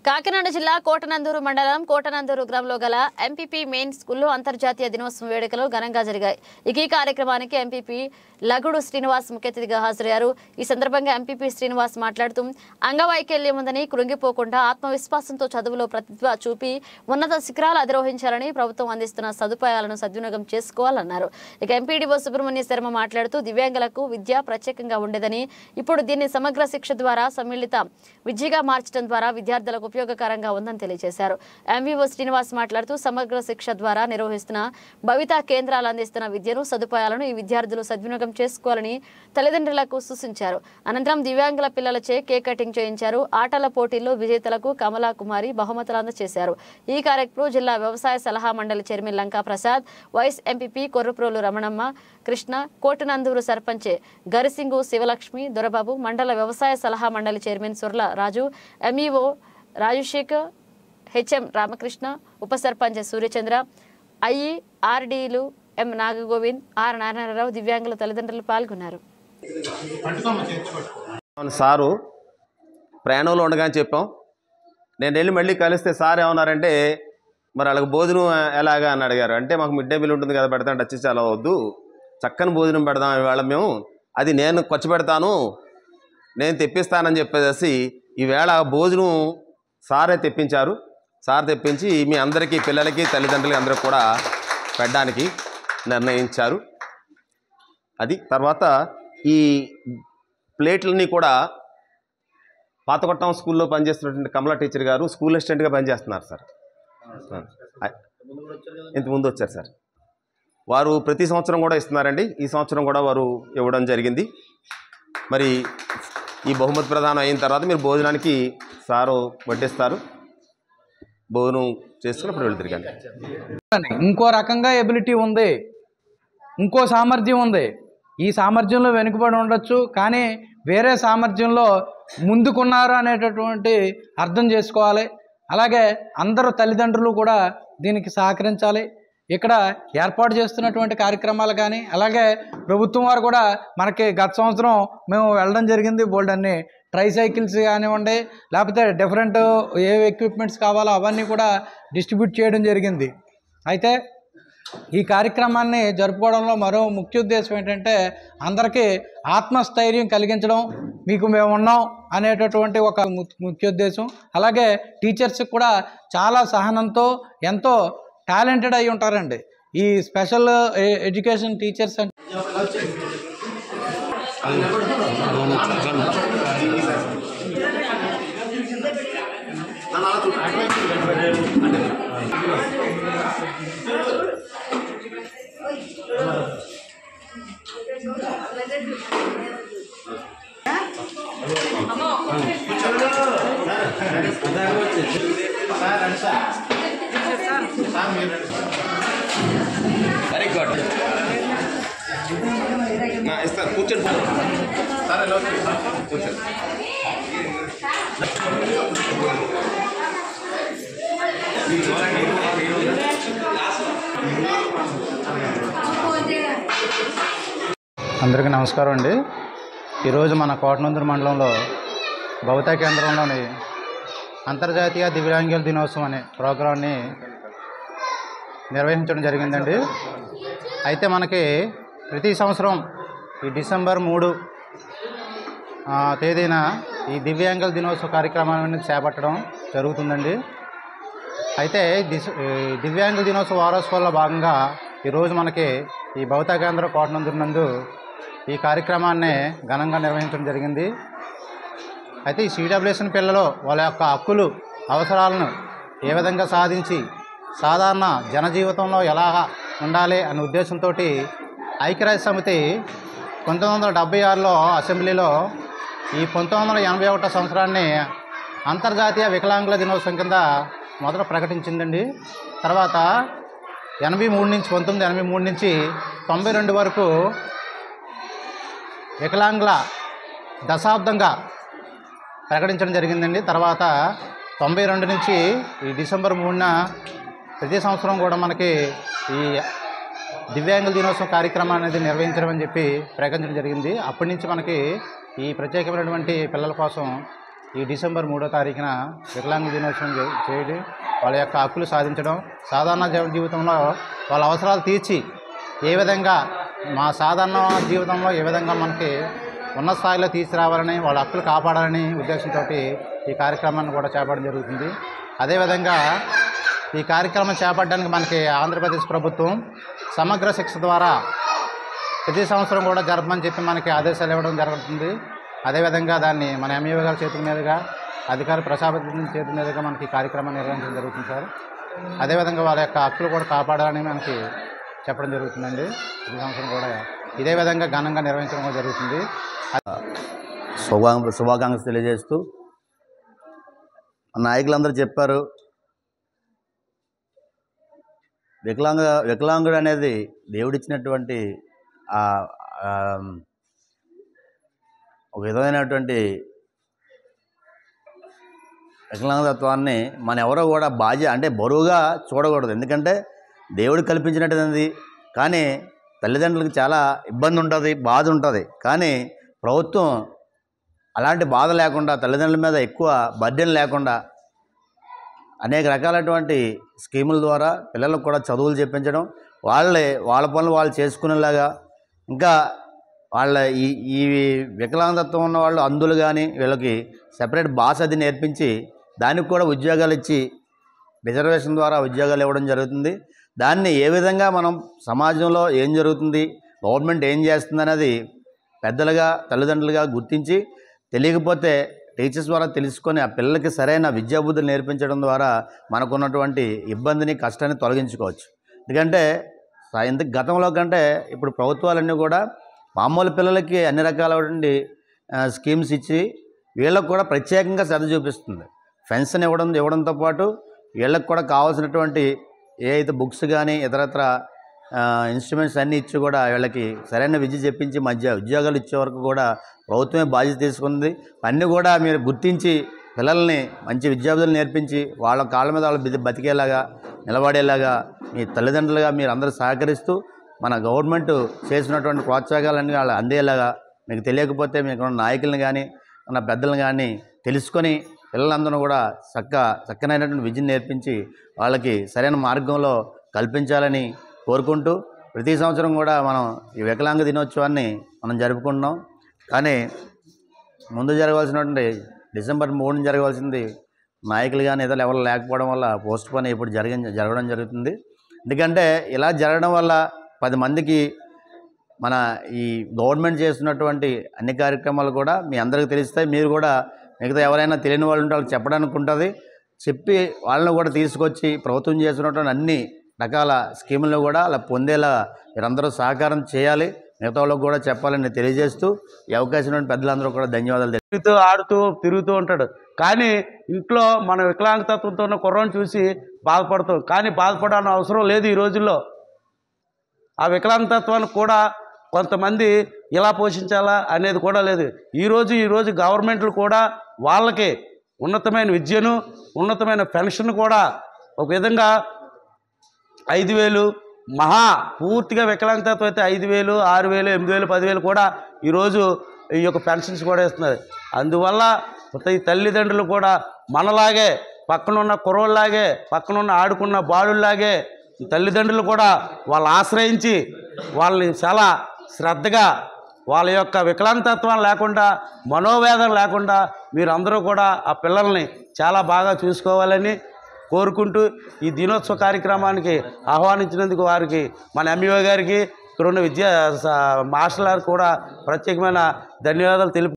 కాకినాడ జిల్లా కోటనందూరు మండలం కోటనందూరు గ్రామంలో గల ఎంపీపీ మెయిన్ స్కూల్లో అంతర్జాతీయ దినోత్సవం వేడుకలు ఘనంగా జరిగాయి ఇక ఈ కార్యక్రమానికి ఎంపీపీ లగుడు శ్రీనివాస్ ముఖ్య అతిథిగా హాజరయ్యారు ఈ సందర్భంగా ఎంపీపీ శ్రీనివాస్ మాట్లాడుతూ అంగవైకల్యం ఉందని కృంగిపోకుండా ఆత్మవిశ్వాసంతో చదువులో ప్రతిభ చూపి ఉన్నత శిఖరాలు అధిరోహించాలని ప్రభుత్వం అందిస్తున్న సదుపాయాలను సద్వినియోగం చేసుకోవాలన్నారు ఇక ఎంపీడీఓ సుబ్రహ్మణ్య శర్మ మాట్లాడుతూ దివ్యాంగులకు విద్య ప్రత్యేకంగా ఉండేదని ఇప్పుడు దీన్ని సమగ్ర శిక్ష ద్వారా సమ్మిళిత విద్యగా మార్చడం ద్వారా విద్యార్థులకు ఉపయోగకరంగా ఉందని తెలియజేశారు ఎంవీఓ శ్రీనివాస్ మాట్లాడుతూ సమగ్ర శిక్ష ద్వారా నిర్వహిస్తున్న భవితా కేంద్రాలు అందిస్తున్న విద్యను సదుపాయాలను ఈ విద్యార్థులు సద్వినియోగం చేసుకోవాలని తల్లిదండ్రులకు సూచించారు అనంతరం దివ్యాంగుల పిల్లలచే కేక్ కటింగ్ చేయించారు ఆటల పోటీల్లో విజేతలకు కమలా కుమారి బహుమతులు అందజేశారు ఈ కార్యక్రమంలో జిల్లా వ్యవసాయ సలహా మండలి chairman Lanka Prasad vice MPP Korraprolu Ramanamma Krishna Kotanandur sarpanch Garisingu Sivalakshmi Dorababu మండల వ్యవసాయ సలహా మండలి chairman Surla Raju MEO Rajasekhar HM Ramakrishna ఉప సర్పంచ్ సూర్యచంద్ర ఐఈ ఆర్డీలు ఎం నాగగోవింద్ ఆర్ నారాయణరావు దివ్యాంగుల తల్లిదండ్రులు పాల్గొన్నారు అవును సారు ప్రయాణంలో ఉండగానే చెప్పాం నేను వెళ్ళి మళ్ళీ కలిస్తే సార్ ఏమన్నారంటే మరి వాళ్ళకి భోజనం ఎలాగా అని అడిగారు అంటే మాకు మిడ్ డే మీల్ ఉంటుంది కదా పెడతాను టచ్ చాలా వద్దు చక్కని భోజనం పెడదాం ఇవాళ మేము అది నేను ఖర్చు పెడతాను నేను తెప్పిస్తానని చెప్పేసి ఈవేళ భోజనం సారే తెప్పించారు సార్ తెప్పించి మీ అందరికీ పిల్లలకి తల్లిదండ్రులకి అందరికి కూడా పెట్టడానికి నిర్ణయించారు అది తర్వాత ఈ ప్లేట్లన్నీ కూడా పాతకొట్టం స్కూల్లో పనిచేస్తున్నటువంటి కమలా టీచర్ గారు స్కూల్ అసిస్టెంట్గా పనిచేస్తున్నారు సార్ ఆ, ఇంత ముందు వచ్చారు సార్ వారు ప్రతి సంవత్సరం కూడా ఇస్తున్నారండి ఈ సంవత్సరం కూడా వారు ఇవ్వడం జరిగింది మరి ఈ బహుమతి ప్రదానం అయిన తర్వాత మీరు భోజనానికి సారు వడ్డిస్తారు భోజనం చేసుకుని అప్పుడు వెళ్తారు కానీ అని ఇంకో రకంగా ఎబిలిటీ ఉంది ఇంకో సామర్థ్యం ఉంది ఈ సామర్థ్యంలో వెనుకబడి ఉండొచ్చు కానీ వేరే సామర్థ్యంలో ముందుకున్నారు అనేటటువంటి అర్థం చేసుకోవాలి అలాగే అందరూ తల్లిదండ్రులు కూడా దీనికి సహకరించాలి ఇక్కడ ఏర్పాటు చేస్తున్నటువంటి కార్యక్రమాలు కానీ అలాగే ప్రభుత్వం వారు కూడా మనకి గత సంవత్సరం మేము వెళ్ళడం జరిగింది బోల్డ్ అన్ని ట్రై సైకిల్స్ కానివ్వండి లేకపోతే డిఫరెంట్ ఏ ఎక్విప్మెంట్స్ కావాలో అవన్నీ కూడా డిస్ట్రిబ్యూట్ చేయడం జరిగింది అయితే ఈ కార్యక్రమాన్ని జరుపుకోవడంలో మరో ముఖ్య ఉద్దేశం ఏంటంటే అందరికీ ఆత్మస్థైర్యం కలిగించడం మీకు మేము ఉన్నాం అనేటటువంటి ఒక ము- ముఖ్య ఉద్దేశం అలాగే టీచర్స్కి కూడా చాలా సహనంతో ఎంతో టాలెంటెడ్ అయి ఉంటారండి ఈ స్పెషల్ ఎ- ఎడ్యుకేషన్ టీచర్స్ అంటే వెరీ గుడ్ ఇస్తాను కూర్చోండి సార్ ఎలా కూర్చోండి అందరికీ నమస్కారం అండి ఈరోజు మన కోటనందూరు మండలంలో భౌతా కేంద్రంలోని అంతర్జాతీయ దివ్యాంగుల దినోత్సవం అనే ప్రోగ్రాన్ని నిర్వహించడం జరిగిందండి అయితే మనకి ప్రతి సంవత్సరం ఈ డిసెంబర్ మూడు ఆ, తేదీన ఈ దివ్యాంగుల దినోత్సవ కార్యక్రమాన్ని చేపట్టడం జరుగుతుందండి అయితే దిశ ఈ దివ్యాంగుల దినోత్సవ వారోత్సవాల్లో భాగంగా ఈరోజు మనకి ఈ భౌతా కేంద్ర కోటనందురు నందు ఈ కార్యక్రమాన్ని ఘనంగా నిర్వహించడం జరిగింది అయితే ఈ సిడబ్ల్యూఎస్ఎన్ పిల్లలు వాళ్ళ యొక్క హక్కులు అవసరాలను ఏ విధంగా సాధించి సాధారణ జనజీవితంలో ఎలా ఉండాలి అనే ఉద్దేశంతో ఐక్యరాజ్య సమితి పంతొమ్మిది వందల డెబ్బై ఆరులో అసెంబ్లీలో ఈ పంతొమ్మిది వందల ఎనభై ఒకటో సంవత్సరాన్ని అంతర్జాతీయ వికలాంగుల దినోత్సవం కింద మొదట ప్రకటించిందండి తర్వాత ఎనభై మూడు నుంచి పంతొమ్మిది ఎనభై మూడు నుంచి తొంభై రెండు వరకు వికలాంగుల దశాబ్దంగా ప్రకటించడం జరిగిందండి తర్వాత తొంభై రెండు నుంచి ఈ డిసెంబర్ మూడున ప్రతి సంవత్సరం కూడా మనకి ఈ దివ్యాంగుల దినోత్సవం కార్యక్రమం అనేది నిర్వహించడం అని చెప్పి ప్రకటించడం జరిగింది అప్పటి నుంచి మనకి ఈ ప్రత్యేకమైనటువంటి పిల్లల కోసం ఈ డిసెంబర్ మూడో తారీఖున వికలాంగ దినోత్సవం చే- చేయడం వాళ్ళ యొక్క హక్కులు సాధించడం సాధారణ జీ- జీవితంలో వాళ్ళ అవసరాలు తీర్చి ఏ విధంగా మా సాధారణ జీవితంలో ఏ విధంగా మనకి ఉన్నత స్థాయిలో తీసుకురావాలని వాళ్ళ హక్కులు కాపాడాలని ఉద్దేశంతో ఈ కార్యక్రమాన్ని కూడా చేపట్టడం జరుగుతుంది అదేవిధంగా ఈ కార్యక్రమం చేపట్టడానికి మనకి ఆంధ్రప్రదేశ్ ప్రభుత్వం సమగ్ర శిక్ష ద్వారా ప్రతి సంవత్సరం కూడా జరపమని చెప్పి మనకి ఆదేశాలు ఇవ్వడం జరుగుతుంది అదేవిధంగా దాన్ని మన ఎంఈఓ గారి చేతుల మీదుగా అధికారి ప్రజాప్రతినిధి చేతుల మీదుగా మనకి ఈ కార్యక్రమాన్ని నిర్వహించడం జరుగుతుంది సార్ అదేవిధంగా వాళ్ళ యొక్క హక్కులు కూడా కాపాడాలని మనకి చెప్పడం జరుగుతుందండి ప్రతి సంవత్సరం కూడా ఇదే విధంగా ఘనంగా నిర్వహించడం కూడా జరుగుతుంది శుభా శుభాకాంక్షలు తెలియజేస్తూ నాయకులందరూ చెప్పారు వికలాంగ వికలాంగుడు అనేది దేవుడిచ్చినటువంటి ఆ, ఆ, ఒక విధమైనటువంటి వికలాంగతత్వాన్ని మన ఎవరో కూడా బాధ్య అంటే బరువుగా చూడకూడదు ఎందుకంటే దేవుడు కల్పించినటువంటిది కానీ తల్లిదండ్రులకు చాలా ఇబ్బంది ఉంటుంది బాధ ఉంటుంది కానీ ప్రభుత్వం అలాంటి బాధ లేకుండా తల్లిదండ్రుల మీద ఎక్కువ బర్డెన్ లేకుండా అనేక రకాలైనటువంటి స్కీముల ద్వారా పిల్లలకు కూడా చదువులు చెప్పించడం వాళ్ళే వాళ్ళ పనులు వాళ్ళు చేసుకునేలాగా ఇంకా వాళ్ళ ఈ ఈ వికలాంగత్వం ఉన్న వాళ్ళు అందులు కానీ వీళ్ళకి సెపరేట్ భాష అది నేర్పించి దానికి కూడా ఉద్యోగాలు ఇచ్చి రిజర్వేషన్ ద్వారా ఉద్యోగాలు ఇవ్వడం జరుగుతుంది దాన్ని ఏ విధంగా మనం సమాజంలో ఏం జరుగుతుంది గవర్నమెంట్ ఏం చేస్తుంది అనేది పెద్దలుగా తల్లిదండ్రులుగా గుర్తించి తెలియకపోతే టీచర్స్ ద్వారా తెలుసుకొని ఆ పిల్లలకి సరైన విద్యాబుద్ధులు నేర్పించడం ద్వారా మనకున్నటువంటి ఇబ్బందిని కష్టాన్ని తొలగించుకోవచ్చు ఎందుకంటే సా- ఇంత గతంలో కంటే ఇప్పుడు ప్రభుత్వాలన్నీ కూడా మామూలు పిల్లలకి అన్ని రకాలైనటువంటి ఆ, స్కీమ్స్ ఇచ్చి వీళ్ళకు కూడా ప్రత్యేకంగా శ్రద్ధ చూపిస్తుంది పెన్షన్ ఇవ్వడం ఇవ్వడంతో పాటు వీళ్ళకి కూడా కావాల్సినటువంటి ఏ అయితే బుక్స్ కానీ ఇతరత్ర ఇన్స్ట్రుమెంట్స్ అన్నీ ఇచ్చి కూడా వీళ్ళకి సరైన విద్య చెప్పించి మధ్య ఉద్యోగాలు ఇచ్చే వరకు కూడా ప్రభుత్వమే బాధ్యత తీసుకుంది అన్నీ కూడా మీరు గుర్తించి పిల్లల్ని మంచి విద్యాబుద్ధులు నేర్పించి వాళ్ళ కాళ్ళ మీద వాళ్ళు బతి- బతికేలాగా నిలబడేలాగా మీ తల్లిదండ్రులుగా మీరు అందరూ సహకరిస్తూ మన గవర్నమెంట్ చేసినటువంటి ప్రోత్సాహాలన్నీ వాళ్ళు అందేలాగా మీకు తెలియకపోతే మీకు ఉన్న నాయకులను కానీ ఉన్న పెద్దలను కానీ తెలుసుకొని పిల్లలందరూ కూడా చక్క చక్కనైనటువంటి విద్యను నేర్పించి వాళ్ళకి సరైన మార్గంలో కల్పించాలని కోరుకుంటూ ప్రతి సంవత్సరం కూడా మనం ఈ వికలాంగ దినోత్సవాన్ని మనం జరుపుకుంటున్నాం కానీ ముందు జరగవలసినటువంటి డిసెంబర్ మూడున జరగవలసింది నాయకులు కానీ ఇతరులు ఎవరు లేకపోవడం వల్ల పోస్ట్ పోన్ ఇప్పుడు జరిగ జరగడం జరుగుతుంది ఎందుకంటే ఇలా జరగడం వల్ల పది మందికి మన ఈ గవర్నమెంట్ చేస్తున్నటువంటి అన్ని కార్యక్రమాలు కూడా మీ అందరికీ తెలుస్తాయి మీరు కూడా మిగతా ఎవరైనా తెలియని వాళ్ళు ఉంటే వాళ్ళకి చెప్పడానికి ఉంటుంది చెప్పి వాళ్ళని కూడా తీసుకొచ్చి ప్రభుత్వం చేస్తున్నటువంటి అన్ని రకాల స్కీములను కూడా అలా పొందేలా మీరందరూ సహకారం చేయాలి మిగతా వాళ్ళకి కూడా చెప్పాలని తెలియజేస్తూ ఈ అవకాశం ఉన్న పెద్దలందరూ కూడా ధన్యవాదాలు తెలియ- తిరుగుతూ ఆడుతూ తిరుగుతూ ఉంటాడు కానీ ఇంట్లో మన వికలాంగతత్వంతో ఉన్న కుర్రని చూసి బాధపడతాం కానీ బాధపడాల్సిన అవసరం లేదు ఈ రోజుల్లో ఆ వికలాంగతత్వాన్ని కూడా కొంతమంది ఇలా పోషించాలా అనేది కూడా లేదు ఈరోజు ఈరోజు గవర్నమెంట్లు కూడా వాళ్ళకి ఉన్నతమైన విద్యను ఉన్నతమైన పెన్షన్ కూడా ఒక విధంగా ఐదు వేలు మహా పూర్తిగా వికలాంగతత్వం అయితే ఐదు వేలు ఆరు వేలు ఎనిమిది వేలు పదివేలు కూడా ఈరోజు ఈ యొక్క పెన్షన్స్ కూడా ఇస్తున్నారు అందువల్ల ప్రతి తల్లిదండ్రులు కూడా మనలాగే పక్కనున్న కుర్రోళ్ళలాగే పక్కనున్న ఆడుకున్న బాలుల్లాగే ఈ తల్లిదండ్రులు కూడా వాళ్ళు ఆశ్రయించి వాళ్ళని చాలా శ్రద్ధగా వాళ్ళ యొక్క వికలాంగతత్వం లేకుండా మనోవేదన లేకుండా మీరందరూ కూడా ఆ పిల్లల్ని చాలా బాగా చూసుకోవాలని కోరుకుంటూ ఈ దినోత్సవ కార్యక్రమానికి ఆహ్వానించినందుకు వారికి మన ఎంఈఓ గారికి ఇక్కడ ఉన్న విద్యా స- మాస్టర్ గారికి కూడా ప్రత్యేకమైన ధన్యవాదాలు తెలుపు